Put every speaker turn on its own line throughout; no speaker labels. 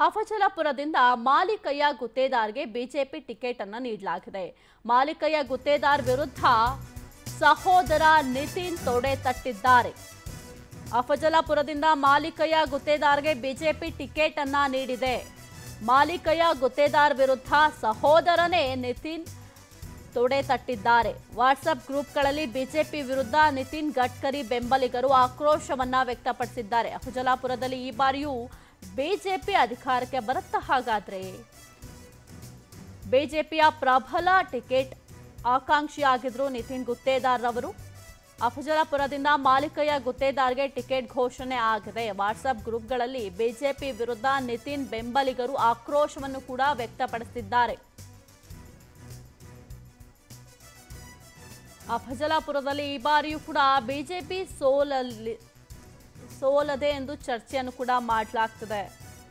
ಅಫಜಲಪುರದಿಂದ ಮಾಲಿಕಯ್ಯ ಗುತ್ತೇದಾರ್ಗೆ BJP ticket ಅನ್ನು ನೀಡಲಾಗಿದೆ ಮಾಲಿಕಯ್ಯ ಗುತ್ತೇದಾರ್ ವಿರುದ್ಧ ಸಹೋದರ ನಿತಿನ್ ತೊಡೆ ತಟ್ಟಿದ್ದಾರೆ ಅಫಜಲಪುರದಿಂದ ಮಾಲಿಕಯ್ಯ ಗುತ್ತೇದಾರ್ಗೆ ಬಿಜೆಪಿ ಟಿಕೆಟ್ ಅನ್ನ ನೀಡಿದೆ ಮಾಲಿಕಯ್ಯ ಗುತ್ತೇದಾರ್ ವಿರುದ್ಧ ಸಹೋದರನೇ ನಿತಿನ್ ತೊಡೆ ತಟ್ಟಿದ್ದಾರೆ ವಾಟ್ಸಪ್ ಗ್ರೂಪ್ಗಳಲ್ಲಿ ಬಿಜೆಪಿ ವಿರುದ್ಧ ನಿತಿನ್ ಗಡ್ಕರಿ ಬೆಂಬಲಿಗರು ಆಕ್ರೋಶವನ್ನ ವ್ಯಕ್ತಪಡಿಸಿದ್ದಾರೆ ಅಫಜಲಾಪುರದಲ್ಲಿ ಈ ಬಾರಿಯೂ ಬಿಜೆಪಿ ಅಧಿಕಾರಕ್ಕೆ ಬರುತ್ತಾ ಹಾಗಾದ್ರೆ ಬಿಜೆಪಿಯ ಪ್ರಬಲ ಟಿಕೆಟ್ ಆಕಾಂಕ್ಷಿಯಾಗಿದ್ರು ನಿತಿನ್ ಗುತ್ತೇದಾರ್ ಅವರು ಅಫಜಲಾಪುರದಿಂದ ಮಾಲಿಕಯ್ಯ ಗುತ್ತೇದಾರ್ಗೆ ಟಿಕೆಟ್ ಘೋಷಣೆ ಆಗಿದೆ ವಾಟ್ಸಪ್ ಗ್ರೂಪ್ಗಳಲ್ಲಿ ಬಿಜೆಪಿ ವಿರುದ್ಧ ನಿತಿನ್ ಬೆಂಬಲಿಗರು ಆಕ್ರೋಶವನ್ನು ಕೂಡ ವ್ಯಕ್ತಪಡಿಸಿದ್ದಾರೆ ಅಫಜಲಾಪುರದಲ್ಲಿ ಈ ಬಾರಿಯೂ ಕೂಡ ಬಿಜೆಪಿ ಸೋಲಲ್ಲಿ ಸೋಲದೆ ಎಂದು ಚರ್ಚೆಯನ್ನು ಕೂಡ ಮಾಡಲಾಗ್ತದೆ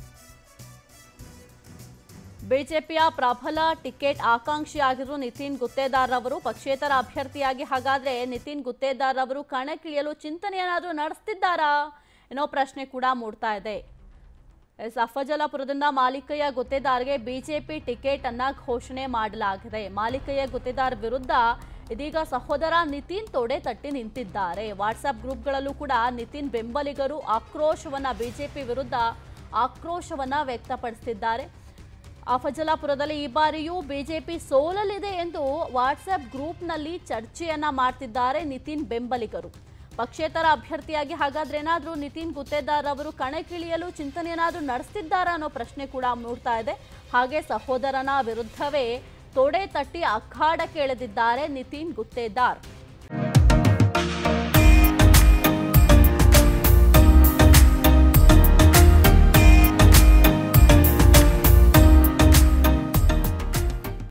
ಬಿಜೆಪಿಯ ಪ್ರಬಲ ಟಿಕೆಟ್ ಆಕಾಂಕ್ಷಿಯಾಗಿರುವ ನಿತಿನ್ ಗುತ್ತೇದಾರ್ ಅವರು ಪಕ್ಷೇತರ ಅಭ್ಯರ್ಥಿಯಾಗಿ ಹಾಗಾದ್ರೆ ನಿತಿನ್ ಗುತ್ತೇದಾರ್ ಅವರು ಕಣಕ್ಕಿಳಿಯಲು ಚಿಂತನೆ ಏನಾದರೂ ನಡೆಸ್ತಿದ್ದಾರಾ ಏನೋ ಪ್ರಶ್ನೆ ಕೂಡ ಮೂಡ್ತಾ ಇದೆ ಎಸ್ ಅಫಜಲಾಪುರದಿಂದ ಮಾಲಿಕಯ್ಯ ಗುತ್ತೇದಾರ್ಗೆ ಬಿಜೆಪಿ ಟಿಕೆಟ್ ಅನ್ನ ಘೋಷಣೆ ಮಾಡಲಾಗಿದೆ ಮಾಲಿಕಯ್ಯ ಗುತ್ತೇದಾರ್ ವಿರುದ್ಧ ಇದೀಗ ಸಹೋದರ ನಿತಿನ್ ತೊಡೆ ತಟ್ಟಿ ನಿಂತಿದ್ದಾರೆ ವಾಟ್ಸ್ಆಪ್ ಗ್ರೂಪ್ಗಳಲ್ಲೂ ಕೂಡ ನಿತಿನ್ ಬೆಂಬಲಿಗರು ಆಕ್ರೋಶವನ್ನ ಬಿಜೆಪಿ ವಿರುದ್ಧ ಆಕ್ರೋಶವನ್ನ ವ್ಯಕ್ತಪಡಿಸುತ್ತಿದ್ದಾರೆ ಅಫಜಲಾಪುರದಲ್ಲಿ ಈ ಬಾರಿಯೂ ಬಿಜೆಪಿ ಸೋಲಲಿದೆ ಎಂದು ವಾಟ್ಸ್ಆಪ್ ಗ್ರೂಪ್ನಲ್ಲಿ ಚರ್ಚೆಯನ್ನ ಮಾಡ್ತಿದ್ದಾರೆ ನಿತಿನ್ ಬೆಂಬಲಿಗರು ಪಕ್ಷೇತರ ಅಭ್ಯರ್ಥಿಯಾಗಿ ಹಾಗಾದ್ರೆ ಏನಾದರೂ ನಿತಿನ್ ಗುತ್ತೇದಾರ್ ಅವರು ಕಣಕ್ಕಿಳಿಯಲು ಚಿಂತನೆ ಏನಾದರೂ ನಡೆಸ್ತಿದ್ದಾರಾ ಅನ್ನೋ ಪ್ರಶ್ನೆ ಕೂಡ ಮೂಡ್ತಾ ಇದೆ ಹಾಗೆ ಸಹೋದರನ ವಿರುದ್ಧವೇ ತೊಡೆ ತಟ್ಟಿ ಅಖಾಡಕ್ಕೆ ಎಳೆದಿದ್ದಾರೆ ನಿತಿನ್ ಗುತ್ತೇದಾರ್